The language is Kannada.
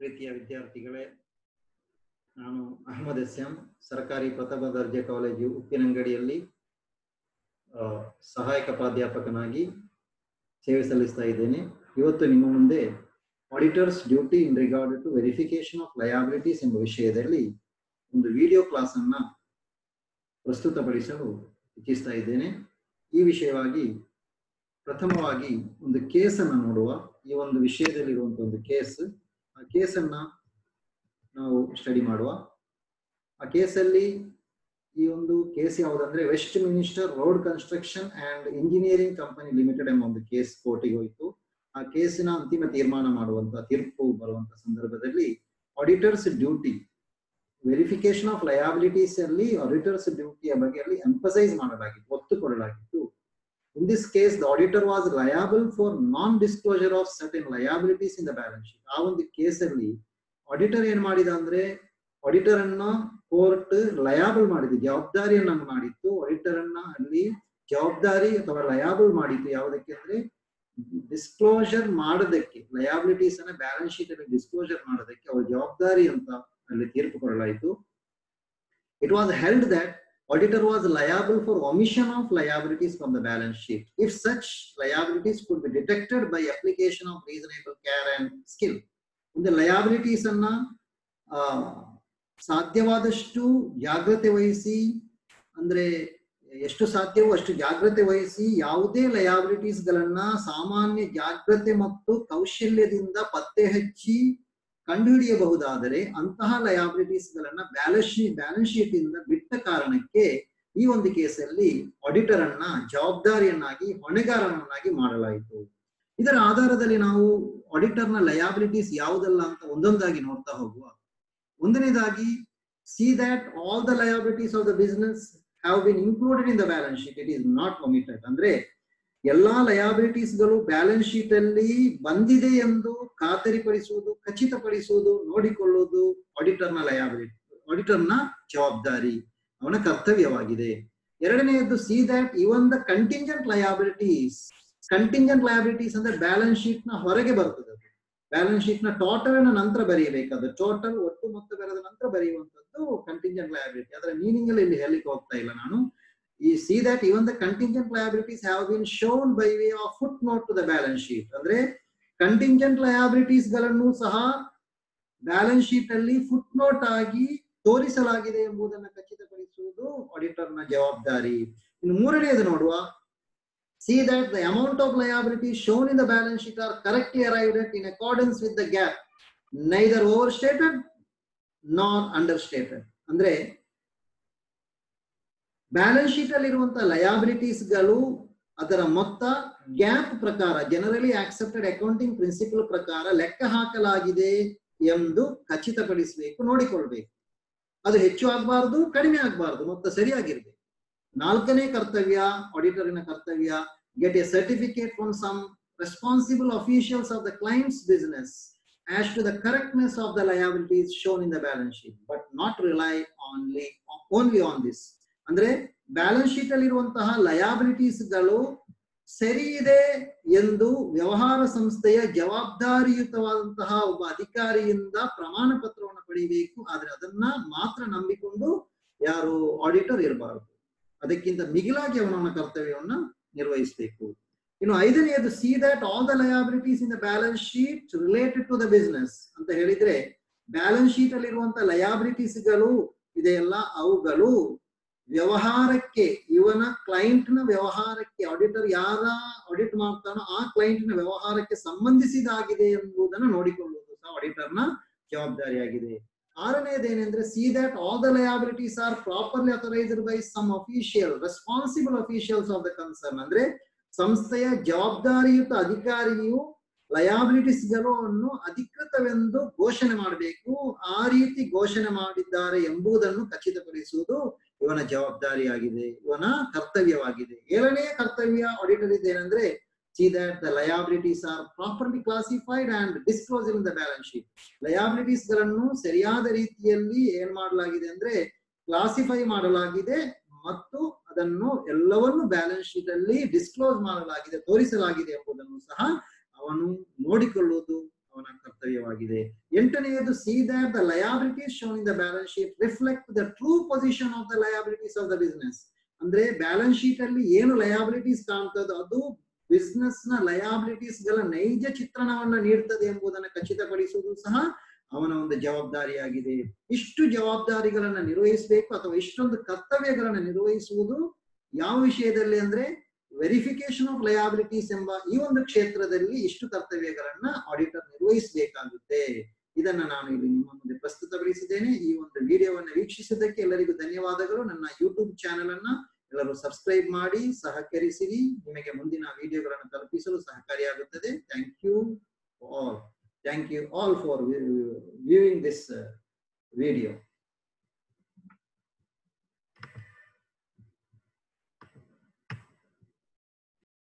ಪ್ರೀತಿಯ ವಿದ್ಯಾರ್ಥಿಗಳೇ ನಾನು ಅಹಮದ್ ಎಸ್ ಎಂ ಸರ್ಕಾರಿ ಪ್ರಥಮ ದರ್ಜೆ ಕಾಲೇಜು ಉಪ್ಪಿನಂಗಡಿಯಲ್ಲಿ ಆ, ಸಹಾಯಕ ಪ್ರಾಧ್ಯಾಪಕನಾಗಿ ಸೇವೆ ಸಲ್ಲಿಸ್ತಾ ಇದ್ದೇನೆ ಇವತ್ತು ನಿಮ್ಮ ಮುಂದೆ auditors duty in regard to verification of liabilities ಎಂಬ ವಿಷಯದಲ್ಲಿ ಒಂದು ವಿಡಿಯೋ ಕ್ಲಾಸ್ ಅನ್ನ ಪ್ರಸ್ತುತಪಡಿಸಲು ಇಚ್ಛಿಸ್ತಾ ಇದ್ದೇನೆ ಈ ವಿಷಯವಾಗಿ ಪ್ರಥಮವಾಗಿ ಒಂದು ಕೇಸನ್ನು ನೋಡುವ ಈ ಒಂದು ವಿಷಯದಲ್ಲಿರುವಂತಹ ಒಂದು ಕೇಸ್ ಆ ಕೇಸನ್ನ ನಾವು ಸ್ಟಡಿ ಮಾಡುವ ಆ ಕೇಸಲ್ಲಿ ಈ ಒಂದು ಕೇಸ್ ಯಾವುದಂದ್ರೆ Westminster road construction and engineering company limited ಎಂಬ ಒಂದು ಕೇಸ್ ಕೋರ್ಟಿಗೆ ಹೋಯಿತು ಆ ಕೇಸಿನ ಅಂತಿಮ ತೀರ್ಮಾನ ಮಾಡುವಂತ ತೀರ್ಪು ಬರುವಂತ ಸಂದರ್ಭದಲ್ಲಿ auditors duty verification of liabilities ಅಲ್ಲಿ ಆಡಿಟರ್ಸ್ ಡ್ಯೂಟಿಯ ಬಗ್ಗೆ ಅಲ್ಲಿ ಎಂಪಸೈಸ್ ಮಾಡಲಾಗಿತ್ತು ಒತ್ತು ಕೊಡಲಾಗಿತ್ತು in this case the auditor was liable for non disclosure of certain liabilities in the balance sheet ಆ ಒಂದು ಕೇಸಲ್ಲಿ ಆಡಿಟರ್ ಏನ್ ಮಾಡಿದ ಅಂದ್ರೆ ಆಡಿಟರ್ ಅನ್ನ ಕೋರ್ಟ್ ಲಯಾಬಲ್ ಮಾಡಿದ್ದು ಜವಾಬ್ದಾರಿಯನ್ನ ಮಾಡಿತ್ತು ಆಡಿಟರ್ ಅನ್ನ ಅಲ್ಲಿ ಜವಾಬ್ದಾರಿ ಅಥವಾ ಲಯಾಬಲ್ ಮಾಡಿತ್ತು ಯಾವುದಕ್ಕೆ ಅಂದ್ರೆ ಡಿಸ್ಕ್ಲೋಜರ್ ಮಾಡೋದಕ್ಕೆ ಲಯಾಬಿಲಿಟೀಸ್ ಅನ್ನ ಬ್ಯಾಲೆನ್ಸ್ ಶೀಟ್ ಅಲ್ಲಿ ಡಿಸ್ಕ್ಲೋಜರ್ ಮಾಡೋದಕ್ಕೆ ಅವ್ರ ಜವಾಬ್ದಾರಿ ಅಂತ ಅಲ್ಲಿ ತೀರ್ಪು ಕೊಡಲಾಯಿತು it was held that auditor was liable for omission of liabilities from the balance sheet if such liabilities could be detected by application of reasonable care and skill ಒಂದು ಲಯಾಬಿಲಿಟೀಸ್ ಅನ್ನ ಆ, ಸಾಧ್ಯವಾದಷ್ಟು ಜಾಗ್ರತೆ ವಹಿಸಿ ಅಂದ್ರೆ ಎಷ್ಟು ಸಾಧ್ಯವೋ ಅಷ್ಟು ಜಾಗ್ರತೆ ವಹಿಸಿ ಯಾವುದೇ ಲಯಾಬಿಲಿಟೀಸ್ ಗಳನ್ನ ಸಾಮಾನ್ಯ ಜಾಗ್ರತೆ ಮತ್ತು ಕೌಶಲ್ಯದಿಂದ ಪತ್ತೆ ಹಚ್ಚಿ ಕಂಡುಹಿಡಿಯಬಹುದಾದರೆ ಅಂತಹ ಲಯಾಬಿಲಿಟೀಸ್ ಗಳನ್ನ ಬ್ಯಾಲೆನ್ಸ್ ಶೀಟ್ ಬ್ಯಾಲೆನ್ಸ್ ಶೀಟ್ ಇಂದ ಬಿಟ್ಟ ಕಾರಣಕ್ಕೆ ಈ ಒಂದು ಕೇಸಲ್ಲಿ ಆಡಿಟರ್ ಅನ್ನ ಜವಾಬ್ದಾರಿಯನ್ನಾಗಿ ಹೊಣೆಗಾರನನ್ನಾಗಿ ಮಾಡಲಾಯಿತು ಇದರ ಆಧಾರದಲ್ಲಿ ನಾವು ಆಡಿಟರ್ ನ ಲಯಾಬಿಲಿಟೀಸ್ ಯಾವುದಲ್ಲ ಅಂತ ಒಂದೊಂದಾಗಿ ನೋಡ್ತಾ ಹೋಗುವ ಒಂದನೇದಾಗಿ see that all the liabilities of the business have been included in the balance sheet it is not omitted ಅಂದ್ರೆ ಎಲ್ಲಾ ಲಯಾಬಿಲಿಟೀಸ್ ಗಳು ಬ್ಯಾಲೆನ್ಸ್ ಶೀಟ್ ಅಲ್ಲಿ ಬಂದಿದೆ ಎಂದು ಖಾತರಿಪಡಿಸುವುದು ಖಚಿತಪಡಿಸುವುದು ನೋಡಿಕೊಳ್ಳುವುದು ಆಡಿಟರ್ ನ ಲಯಾಬಿಲಿಟಿ ಆಡಿಟರ್ ನ ಜವಾಬ್ದಾರಿ ಅವನ ಕರ್ತವ್ಯವಾಗಿದೆ ಎರಡನೆಯದ್ದು see that even the contingent liabilities contingent liabilities ಅಂದ್ರೆ ಬ್ಯಾಲೆನ್ಸ್ ಶೀಟ್ ನ ಹೊರಗೆ ಬರ್ತದೆ ಅದು ಬ್ಯಾಲೆನ್ಸ್ ಶೀಟ್ ನ ಟೋಟಲ್ ನ ನಂತರ ಬರೆಯಬೇಕಾದ ಟೋಟಲ್ ಒಟ್ಟು ಮೊತ್ತ ಬರೆದ ನಂತರ ಬರೆಯುವಂತದ್ದು ಕಂಟಿಂಜೆಂಟ್ ಲಯಾಬಿಲಿಟಿ ಅದರ ಮೀನಿಂಗ್ ಅಲ್ಲಿ ಇಲ್ಲಿ ಹೇಳಲಿಕ್ಕೆ ಹೋಗ್ತಾ ಇಲ್ಲ ನಾನು ಈ see that even the contingent liabilities have been shown by way of footnote to the balance sheet ಅಂದ್ರೆ ಕಂಟಿಂಜೆಂಟ್ ಲಯಾಬಿಲಿಟೀಸ್ ಗಳನ್ನು ಸಹ ಬ್ಯಾಲೆನ್ಸ್ ಶೀಟ್ ಅಲ್ಲಿ ಫುಟ್ ನೋಟ್ ಆಗಿ ತೋರಿಸಲಾಗಿದೆ ಎಂಬುದನ್ನು ಖಚಿತಪಡಿಸುವುದು ಆಡಿಟರ್ ನ ಜವಾಬ್ದಾರಿ ಇನ್ನು ಮೂರನೆಯದು ನೋಡುವ see that the amount of liability shown in the balance sheet are correctly arrived at in accordance with the GAAP neither overstated nor understated ಅಂದ್ರೆ ಬ್ಯಾಲೆನ್ಸ್ ಶೀಟ್ ಅಲ್ಲಿ ಇರುವಂತಹ ಲಯಾಬಿಲಿಟೀಸ್ ಗಳು ಅದರ ಮೊತ್ತ ಗ್ಯಾಪ್ ಪ್ರಕಾರ ಜನರಲಿ ಆಕ್ಸೆಪ್ಟೆಡ್ ಅಕೌಂಟಿಂಗ್ ಪ್ರಿನ್ಸಿಪಲ್ ಪ್ರಕಾರ ಲೆಕ್ಕ ಹಾಕಲಾಗಿದೆ ಎಂದು ಖಚಿತಪಡಿಸಬೇಕು ನೋಡಿಕೊಳ್ಬೇಕು ಅದು ಹೆಚ್ಚು ಆಗಬಾರದು ಕಡಿಮೆ ಆಗಬಾರದು ಮೊತ್ತ ಸರಿಯಾಗಿರ್ಬೇಕು ನಾಲ್ಕನೇ ಕರ್ತವ್ಯ ಆಡಿಟರಿನ ಕರ್ತವ್ಯ get a certificate from some responsible officials of the client's business as to the correctness of the liabilities shown in the balance sheet, but not rely only only on this. ಅಂದ್ರೆ ಬ್ಯಾಲೆನ್ಸ್ ಶೀಟ್ ಅಲ್ಲಿ ಇರುವಂತಹ ಲಯಾಬಿಲಿಟೀಸ್ ಗಳು ಸರಿ ಇದೆ ಎಂದು ವ್ಯವಹಾರ ಸಂಸ್ಥೆಯ ಜವಾಬ್ದಾರಿಯುತವಾದಂತಹ ಒಬ್ಬ ಅಧಿಕಾರಿಯಿಂದ ಪ್ರಮಾಣ ಪತ್ರವನ್ನು ಪಡೆಯಬೇಕು ಆದ್ರೆ ಅದನ್ನ ಮಾತ್ರ ನಂಬಿಕೊಂಡು ಯಾರು ಆಡಿಟರ್ ಇರಬಾರದು ಅದಕ್ಕಿಂತ ಮಿಗಿಲಾಗಿ ಅವನವನ ಕರ್ತವ್ಯವನ್ನ ನಿರ್ವಹಿಸಬೇಕು ಇನ್ನು ಐದನೆಯದು see that all the liabilities in the balance sheet related to the business ಅಂತ ಹೇಳಿದ್ರೆ ಬ್ಯಾಲೆನ್ಸ್ ಶೀಟ್ ಅಲ್ಲಿ ಇರುವಂತಹ ಲಯಾಬಿಲಿಟೀಸ್ ಗಳು ಇದೆಯಲ್ಲ ಅವುಗಳು ವ್ಯವಹಾರಕ್ಕೆ ಇವನ ಕ್ಲೈಂಟ್ ನ ವ್ಯವಹಾರಕ್ಕೆ ಆಡಿಟರ್ ಯಾರ ಆಡಿಟ್ ಮಾಡ್ತಾನೋ ಆ ಕ್ಲೈಂಟ್ ನ ವ್ಯವಹಾರಕ್ಕೆ ಸಂಬಂಧಿಸಿದಾಗಿದೆ ಎಂಬುದನ್ನು ನೋಡಿಕೊಳ್ಳುವುದು ಸಹ ಆಡಿಟರ್ ನ ಜವಾಬ್ದಾರಿಯಾಗಿದೆ ಆರನೆಯದೇನೆಂದ್ರೆ see that all the liabilities are properly authorised by some official responsible officials of the concern ಅಂದ್ರೆ ಸಂಸ್ಥೆಯ ಜವಾಬ್ದಾರಿಯುತ ಅಧಿಕಾರಿಯು ಲಯಾಬಿಲಿಟೀಸ್ ಗಳನ್ನು ಅಧಿಕೃತವೆಂದು ಘೋಷಣೆ ಮಾಡಬೇಕು ಆ ರೀತಿ ಘೋಷಣೆ ಮಾಡಿದ್ದಾರೆ ಎಂಬುದನ್ನು ಖಚಿತಪಡಿಸುವುದು ಇವನ ಜವಾಬ್ದಾರಿಯಾಗಿದೆ ಇವನ ಕರ್ತವ್ಯವಾಗಿದೆ ಏಳನೇ ಕರ್ತವ್ಯ ಆಡಿಟರ್ ಇದೇನೆಂದ್ರೆ see that the liabilities are properly classified and disclose in the balance sheet liabilities ಗಳನ್ನು ಸರಿಯಾದ ರೀತಿಯಲ್ಲಿ ಏನ್ ಮಾಡಲಾಗಿದೆ ಅಂದ್ರೆ ಕ್ಲಾಸಿಫೈ ಮಾಡಲಾಗಿದೆ ಮತ್ತು ಅದನ್ನು ಎಲ್ಲವನ್ನು ಬ್ಯಾಲೆನ್ಸ್ ಶೀಟ್ ಅಲ್ಲಿ ಡಿಸ್ಕ್ಲೋಸ್ ಮಾಡಲಾಗಿದೆ ತೋರಿಸಲಾಗಿದೆ ಎಂಬುದನ್ನು ಸಹ ಅವನು ನೋಡಿಕೊಳ್ಳುವುದು ಅವನ ಕರ್ತವ್ಯವಾಗಿದೆ ಎಂಟನೆಯದು see that the liabilities shown in the balance sheet reflect the true position of the liabilities of the business ಅಂದ್ರೆ ಬ್ಯಾಲೆನ್ಸ್ ಶೀಟ್ ಅಲ್ಲಿ ಏನು ಲಯಾಬಿಲಿಟೀಸ್ ಕಾಣ್ತದೋ ಅದು ಬಿಸ್ನೆಸ್ ನ ಲಯಾಬಿಲಿಟೀಸ್ ಗಳ ನೈಜ ಚಿತ್ರಣವನ್ನ ನೀಡ್ತದೆ ಎಂಬುದನ್ನು ಖಚಿತಪಡಿಸುವುದು ಸಹ ಅವನ ಒಂದು ಜವಾಬ್ದಾರಿಯಾಗಿದೆ ಇಷ್ಟು ಜವಾಬ್ದಾರಿಗಳನ್ನ ನಿರ್ವಹಿಸಬೇಕು ಅಥವಾ ಇಷ್ಟೊಂದು ಕರ್ತವ್ಯಗಳನ್ನ ನಿರ್ವಹಿಸುವುದು ಯಾವ ವಿಷಯದಲ್ಲಿ ಅಂದ್ರೆ ವೆರಿಫಿಕೇಶನ್ ಆಫ್ ಲಯಾಬಿಲಿಟೀಸ್ ಎಂಬ ಈ ಒಂದು ಕ್ಷೇತ್ರದಲ್ಲಿ ಇಷ್ಟು ಕರ್ತವ್ಯಗಳನ್ನ ಆಡಿಟರ್ ನಿರ್ವಹಿಸಬೇಕಾಗುತ್ತೆ ಇದನ್ನ ನಾನು ಇಲ್ಲಿ ನಿಮ್ಮ ಮುಂದೆ ಪ್ರಸ್ತುತಪಡಿಸಿದ್ದೇನೆ ಈ ಒಂದು ವಿಡಿಯೋವನ್ನು ವೀಕ್ಷಿಸಿದ್ದಕ್ಕೆ ಎಲ್ಲರಿಗೂ ಧನ್ಯವಾದಗಳು ನನ್ನ ಯೂಟ್ಯೂಬ್ ಚಾನೆಲ್ ಅನ್ನ ಎಲ್ಲರೂ ಸಬ್ಸ್ಕ್ರೈಬ್ ಮಾಡಿ ಸಹಕರಿಸಿರಿ ನಿಮಗೆ ಮುಂದಿನ ವಿಡಿಯೋಗಳನ್ನು ತಲುಪಿಸಲು ಸಹಕಾರಿಯಾಗುತ್ತದೆ thank you all thank you all for viewing this video